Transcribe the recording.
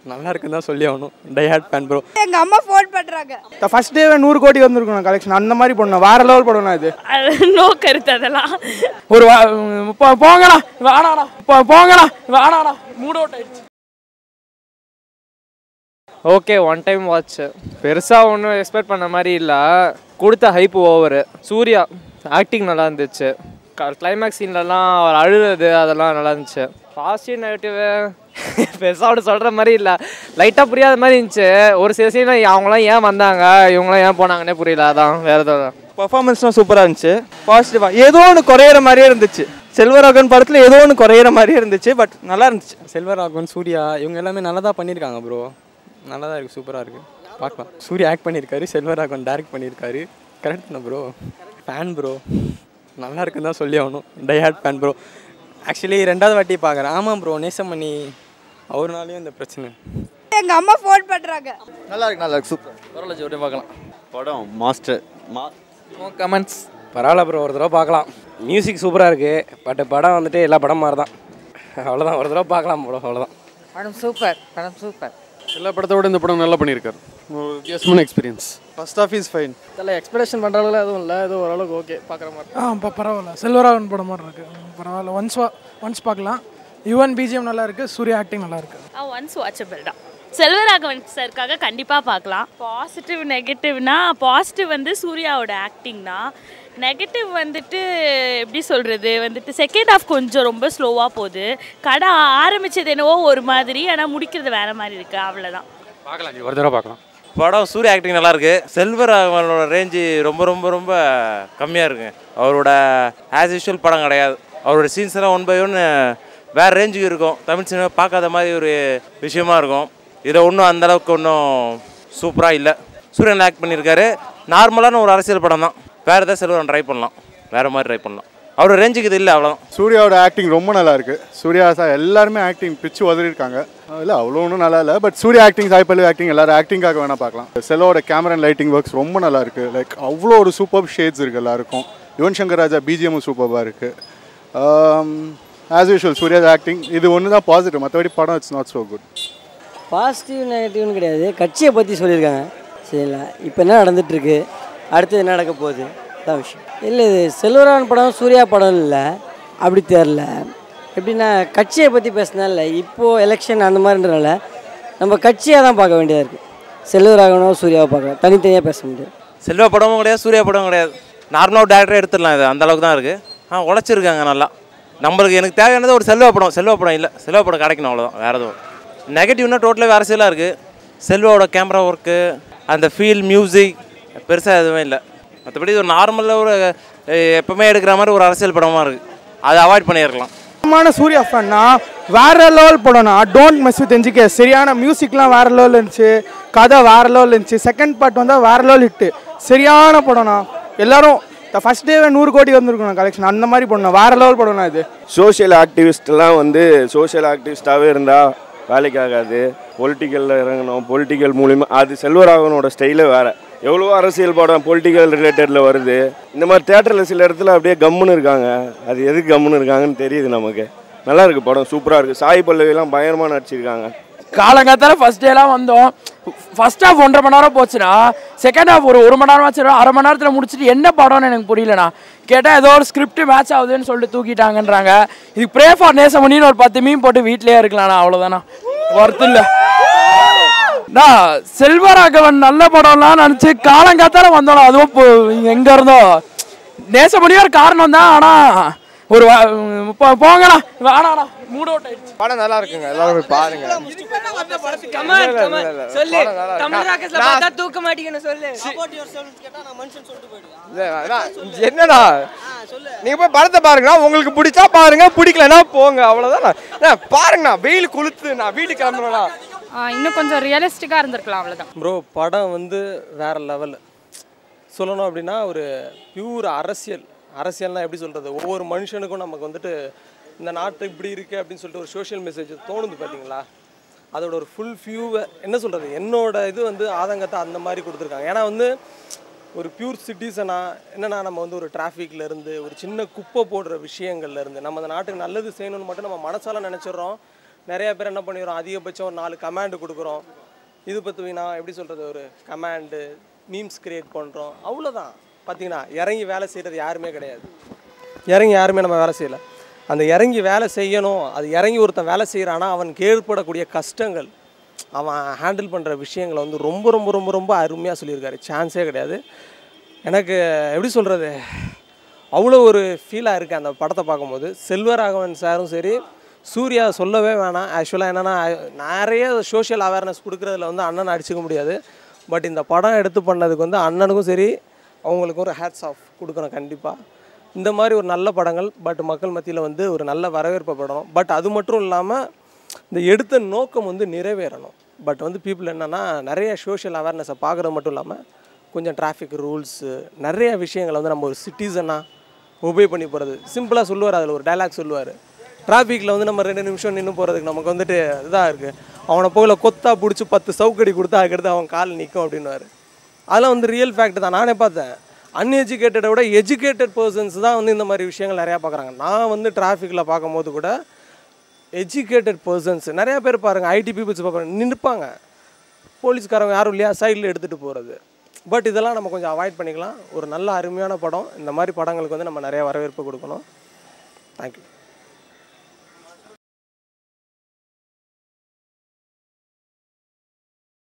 நல்லா இருக்குன்னு தான் சொல்லி ஆகணும் டை ஹேட் ஃபேன் ப்ரோ எங்க அம்மா ஃபோன் பண்றாங்க ஃபர்ஸ்ட் டேவே நூறு கோடி வந்திருக்கணும் கலெக்ஷன் அந்த மாதிரி பண்ணணும் வேற லெவல் படம்னா இது நோ கருத்து அதெல்லாம் ஒரு வா- போ- போங்கடா வேணாடா போ- போங்கடா வேணாடா மூட் அவுட் ஆயிடுச்சு ஓகே ஒன் டைம் வாட்ச் பெருசாக ஒன்றும் எக்ஸ்பெக்ட் பண்ண மாதிரி இல்லை கொடுத்த ஹைப் ஓவரு சூர்யா ஆக்டிங் நல்லா இருந்துச்சு கிளைமேக்ஸ் சீன்லலாம் அவர் அழுறது அதெல்லாம் நல்லா இருந்துச்சு பாசிட்டிவ் நெகட்டிவ் பெருசாக ஒன்று சொல்கிற மாதிரி இல்லை லைட்டாக புரியாத மாதிரி இருந்துச்சு ஒரு சில சீன் அவங்களாம் ஏன் வந்தாங்க இவங்களாம் ஏன் போனாங்கன்னே புரியல அதான் வேறு எதுவும் பர்ஃபார்மன்ஸ்லாம் சூப்பராக இருந்துச்சு பாசிட்டிவாக ஏதோ ஒன்று குறையிற மாதிரியே இருந்துச்சு செல்வராகவன் படத்தில் ஏதோ ஒன்று குறையிற மாதிரியே இருந்துச்சு பட் நல்லா இருந்துச்சு செல்வராகவன் சூர்யா இவங்க எல்லாமே நல்லா தான் பண்ணியிருக்காங்க ப்ரோ நல்லா தான் இருக்குது சூப்பராக இருக்குது பார்க்கலாம் சூர்யா ஆக்ட் பண்ணியிருக்காரு செல்வராகவன் டைரக்ட் பண்ணியிருக்காரு கரெக்ட் தானே ப்ரோ ஃபேன் ப்ரோ நல்லா இருக்குன்னு தான் சொல்லி ஆகணும் die hard fan bro actually ரெண்டாவது வாட்டி பார்க்குறேன் ஆமாம் ப்ரோ நேசமணி அவர்னாலையும் இந்த பிரச்சனை எங்க அம்மா ஃபோன் பண்றாங்க நல்லா இருக்கு நல்லா இருக்கு சூப்பர் பரவாயில்ல ஜோடி பார்க்கலாம் படம் மாஸ்டர் மா கமெண்ட்ஸ் பரவாயில்ல ப்ரோ ஒரு தடவை பார்க்கலாம் மியூசிக் சூப்பராக இருக்குது பட் படம் வந்துட்டு எல்லா படம் மாதிரி தான் அவ்வளோதான் ஒரு தடவை பார்க்கலாம் ப்ரோ அவ்வளோதான் படம் சூப்பர் படம் சூப்பர் எல்லா படத்தோட இந்த படம் நல்லா பண்ணியிருக்காரு ஒரு வித்தியாசமான experience first half is fine இதில் எக்ஸ்பெக்டேஷன் பண்ணுற அளவுக்கு எதுவும் இல்லை ஏதோ ஓரளவுக்கு ஓகே பார்க்குற மாதிரி ஆ இப்போ பரவாயில்ல செல்வராகவன் படம் மாதிரி இருக்கு ம், பரவாயில்ல ஒன்ஸ் ஒன்ஸ் பார்க்கலாம் யுவன் பிஜிஎம் நல்லா இருக்கு சூர்யா ஆக்டிங் நல்லா இருக்கு ஒன்ஸ் வாட்சபிள் தான் செல்வராகவன் சாருக்காக கண்டிப்பாக பார்க்கலாம் பாசிட்டிவ் நெகட்டிவ்னா பாசிட்டிவ் வந்து சூர்யாவோட ஆக்டிங் தான் நெகட்டிவ் வந்துட்டு எப்படி சொல்கிறது வந்துட்டு செகண்ட் ஹாஃப் கொஞ்சம் ரொம்ப ஸ்லோவாக போகுது கடை ஆரம்பிச்சது என்னவோ ஒரு மாதிரி ஆனால் முடிக்கிறது வேற மாதிரி இருக்குது அவ்வளோதான் பார்க்கலாம் ஜி ஒரு தடவை பார்க்கலாம் படம் சூர்யா ஆக்டிங் நல்லா இருக்கு செல்வராகவனோட ரேஞ்சு ரொம்ப ரொம்ப ரொம்ப கம்மியாக இருக்குங்க அவரோட ஆஸ் யூஷுவல் படம் கிடையாது அவரோட சீன்ஸ் எல்லாம் ஒன் பை ஒன் வேறு ரேஞ்சுக்கு இருக்கும் தமிழ் சினிமா பார்க்காத மாதிரி ஒரு விஷயமா இருக்கும் இதில் ஒன்றும் அந்தளவுக்கு ஒன்றும் சூப்பராக இல்லை சூரியன் ஆக்ட் பண்ணியிருக்காரு நார்மலான ஒரு அரசியல் படம் தான் வேறு ஏதாவது செல்வரன் ட்ரை பண்ணலாம் வேறு மாதிரி ட்ரை பண்ணலாம் அவரோட ரேஞ்சுக்கு இது இல்லை அவ்வளோதான் சூர்யாவோட ஆக்டிங் ரொம்ப நல்லா இருக்கு சூர்யா சார் எல்லாருமே ஆக்டிங் பிச்சு உதறிருக்காங்க இல்லை அவ்வளோ ஒன்றும் நல்லா இல்லை பட் சூர்யா ஆக்டிங் சாய் பல்லு ஆக்டிங் எல்லாரும் ஆக்டிங்காக வேணா பார்க்கலாம் செல்லோட கேமரா அண்ட் லைட்டிங் ஒர்க்ஸ் ரொம்ப நல்லா இருக்கு லைக் அவ்வளோ ஒரு சூப்பர் ஷேட்ஸ் இருக்கு எல்லாருக்கும் யுவன் சங்கர் ராஜா பிஜிஎம் சூப்பராக இருக்கு ஆஸ் யூஷுவல் சூர்யாஸ் ஆக்டிங் இது ஒன்று தான் பாசிட்டிவ் மற்றபடி படம் it's not so good positive நெகட்டிவ்னு கிடையாது கட்சியை பற்றி சொல்லியிருக்காங்க சரிங்களா இப்போ என்ன நடந்துட்டுருக்கு அடுத்து என்ன நடக்க போகுது அதான் விஷயம் இல்லை இது செல்வரான் படம் சூர்யா படம் இல்லை அப்படி தெரில எப்படின்னா கட்சியை பற்றி பேசினால இப்போது எலெக்ஷன் அந்த மாதிரின்றனால நம்ம கட்சியாக தான் பார்க்க வேண்டியதாக இருக்குது செல்வராகவனோ சூர்யாவை பார்க்கலாம் தனித்தனியாக பேச முடியாது செல்வா படமும் கிடையாது சூர்யா படமும் கிடையாது நார்மலாக டேரக்டரே எடுத்துடலாம் இது அந்த அளவுக்கு தான் இருக்குது ஆ உழைச்சிருக்காங்க நல்லா நம்மளுக்கு எனக்கு தேவையானது ஒரு செல்வா படம் செல்வா படம் இல்லை செல்வா படம் கிடைக்கணும் அவ்வளோதான் வேறு எதுவும் நெகட்டிவ்னா டோட்டலாக அரசியலாக இருக்குது செல்வாவோட கேமரா ஒர்க்கு அந்த ஃபீல் மியூசிக் பெருசாக எதுவுமே இல்லை மற்றபடி ஒரு நார்மலாக ஒரு அஹ், எப்பவுமே எடுக்கிற மாதிரி ஒரு அரசியல் படமாக இருக்குது அதை அவாய்ட் பண்ணியிருக்கலாம் சுத்தமான சூர்யா ஃபேன்னா வேற லெவல் படம்னா டோன்ட் மிஸ் வித் என்ஜிகே சரியான மியூசிக்லாம் வேற லெவல் இருந்துச்சு கதை வேற லெவல் இருந்துச்சு செகண்ட் பார்ட் வந்தால் வேற லெவல் ஹிட்டு சரியான படம்னா எல்லாரும் ஃபர்ஸ்ட் டேவே நூறு கோடி வந்திருக்கணும் கலெக்ஷன் அந்த மாதிரி படம் வேற லெவல் படம்னா இது சோஷியல் ஆக்டிவிஸ்ட்லாம் வந்து சோஷியல் ஆக்டிவிஸ்டாகவே இருந்தால் வேலைக்கு ஆகாது பொலிட்டிக்கலில் இறங்கணும் பொலிட்டிக்கல் மூலிமா அது செல்வராகவனோட ஸ்டைலே வேறு எவ்வளவோ அரசியல் படம் பொலிட்டிக்கல் ரிலேட்டடில் வருது இந்த மாதிரி தேட்டரில் சில இடத்துல அப்படியே கம்முன்னு இருக்காங்க அது எதுக்கு கம்முன்னு இருக்காங்கன்னு தெரியுது நமக்கு நல்லா இருக்கு படம் சூப்பராக இருக்குது சாய் பல்லவிலாம் பயங்கரமாக நடிச்சிருக்காங்க காலங்காத்தால ஃபர்ஸ்ட் டேலாம் வந்தோம் ஃபர்ஸ்ட் ஹாஃப் ஒன்றரை மணி நேரம் போச்சுன்னா செகண்ட் ஹாஃப் ஒரு ஒரு மணி நேரம் ஆச்சு அரை மணி நேரத்தில் முடிச்சுட்டு என்ன படம்னு எனக்கு புரியலண்ணா கேட்டால் ஏதோ ஒரு ஸ்கிரிப்ட் மேட்ச் ஆகுதுன்னு சொல்லிட்டு தூக்கிட்டாங்கன்றாங்க இதுக்கு ப்ரே ஃபார் நேசமணின்னு ஒரு பத்து மீன் போட்டு வீட்லயே இருக்கலாம்ண்ணா அவ்வளோதாண்ணா ஒர்த்து இல்லை நான் செல்வராகவன் நல்ல படம்லாம் நினச்சி காலங்காத்தால வந்தோம் அதுவும் இப்போ எங்க இருந்தோ நேசமணியும் ஒரு காரணம் தான் ஆனால் ஒரு வா- போ- போங்கண்ணா வேணாண்ணா மூட் அவுட் ஆயிடுச்சு படம் நல்லா இருக்குங்க எல்லாரும் போய் பாருங்க கமான் கமான் சொல்லு தமிழ் ராக்கெட்ல பார்த்தா தூக்க மாட்டீங்கன்னு சொல்லு இல்ல, அதான், என்னடா நீங்க போய் படத்தை பாருங்கண்ணா உங்களுக்கு பிடிச்சா பாருங்க பிடிக்கலனா போங்க அவ்வளவுதான் பாருங்கண்ணா வெயில் கொளுத்து நான் வீடு கிளம்புறேண்ணா இன்னும் கொஞ்சம் ரியலிஸ்டிக்காக இருந்திருக்கலாம் அவ்வளோதான் ப்ரோ படம் வந்து வேற லெவல் சொல்லணும் அப்படின்னா ஒரு பியூர் அரசியல் அரசியல்னா எப்படி சொல்கிறது ஒவ்வொரு மனுஷனுக்கும் நமக்கு வந்துட்டு இந்த நாட்டு இப்படி இருக்கு அப்படின்னு சொல்லிட்டு ஒரு சோஷியல் மெசேஜ் தோணுது பார்த்தீங்களா அதோட ஒரு ஃபுல் வியூவை என்ன சொல்கிறது என்னோட இது வந்து ஆதங்கத்தை அந்த மாதிரி கொடுத்துருக்காங்க ஏன்னா வந்து ஒரு பியூர் சிட்டிசனாக என்னன்னா நம்ம வந்து ஒரு டிராஃபிக்ல இருந்து ஒரு சின்ன குப்பை போடுற விஷயங்கள்ல இருந்து நம்ம அந்த நாட்டுக்கு நல்லது செய்யணும்னு மட்டும் நம்ம மனசால நினச்சிடுறோம் நிறைய பேர் என்ன பண்ணிடுறோம் அதிகபட்சம் ஒரு நாலு கமாண்டு கொடுக்குறோம் இது பற்றினா எப்படி சொல்கிறது ஒரு கமாண்டு மீம்ஸ் கிரியேட் பண்ணுறோம் அவ்வளோதான் பார்த்தீங்கன்னா இறங்கி வேலை செய்கிறது யாருமே கிடையாது இறங்கி யாருமே நம்ம வேலை செய்யலை அந்த இறங்கி வேலை செய்யணும் அது இறங்கி ஒருத்தன் வேலை செய்கிறானா அவனுக்கு ஏற்படக்கூடிய கஷ்டங்கள் அவன் ஹேண்டில் பண்ணுற விஷயங்களை வந்து ரொம்ப ரொம்ப ரொம்ப ரொம்ப அருமையாக சொல்லியிருக்காரு சான்ஸே கிடையாது எனக்கு எப்படி சொல்கிறது அவ்வளோ ஒரு ஃபீலாக இருக்குது அந்த படத்தை பார்க்கும்போது செல்வராகவன் சாரும் சரி சூர்யா சொல்லவே வேணாம் ஆக்சுவலாக என்னென்னா நிறைய சோஷியல் அவேர்னஸ் கொடுக்குறதுல வந்து அண்ணன் அடிச்சுக்க முடியாது பட் இந்த படம் எடுத்து பண்ணதுக்கு வந்து அண்ணனுக்கும் சரி அவங்களுக்கும் ஒரு ஹேட்ஸ் ஆஃப் கொடுக்குறோம் கண்டிப்பாக இந்த மாதிரி ஒரு நல்ல படங்கள் பட் மக்கள் மத்தியில் வந்து ஒரு நல்ல வரவேற்பை படணும் பட் அது மட்டும் இல்லாமல் இந்த எடுத்த நோக்கம் வந்து நிறைவேறணும் பட் வந்து பீப்புள் என்னென்னா நிறைய சோஷியல் அவேர்னஸை பார்க்குறது மட்டும் இல்லாமல் கொஞ்சம் டிராஃபிக் ரூல்ஸு நிறைய விஷயங்களை வந்து நம்ம ஒரு சிட்டிசனாக ஒபே பண்ணி போகிறது சிம்பிளாக சொல்லுவார் அதில் ஒரு டைலாக் சொல்லுவார் டிராஃபிக்கில் வந்து நம்ம ரெண்டு நிமிஷம் நின்று போகிறதுக்கு நமக்கு வந்துட்டு இதாக இருக்குது அவனை போகல கொத்தா பிடிச்சி பத்து சவுக்கடி கொடுத்தா அதுக்கடுத்து அவன் கால் நிற்கும் அப்படின்னுவார் அதெல்லாம் வந்து ரியல் ஃபேக்ட் தான் நானே பார்த்தேன் அன்எஜுகேட்டடை விட எஜுகேட்டட் பர்சன்ஸ் தான் வந்து இந்த மாதிரி விஷயங்கள் நிறையா பார்க்குறாங்க நான் வந்து டிராஃபிக்கில் பார்க்கும்போது கூட எஜுகேட்டட் பர்சன்ஸ் நிறையா பேர் பாருங்கள் ஐடி பீப்புள்ஸ் பார்ப்பாங்க நின்றுப்பாங்க போலீஸ்காரங்க யாரும் இல்லையா சைடில் எடுத்துகிட்டு போகிறது பட் இதெல்லாம் நம்ம கொஞ்சம் அவாய்ட் பண்ணிக்கலாம் ஒரு நல்ல அருமையான படம் இந்த மாதிரி படங்களுக்கு வந்து நம்ம நிறைய வரவேற்பு கொடுக்கணும் தேங்க்யூ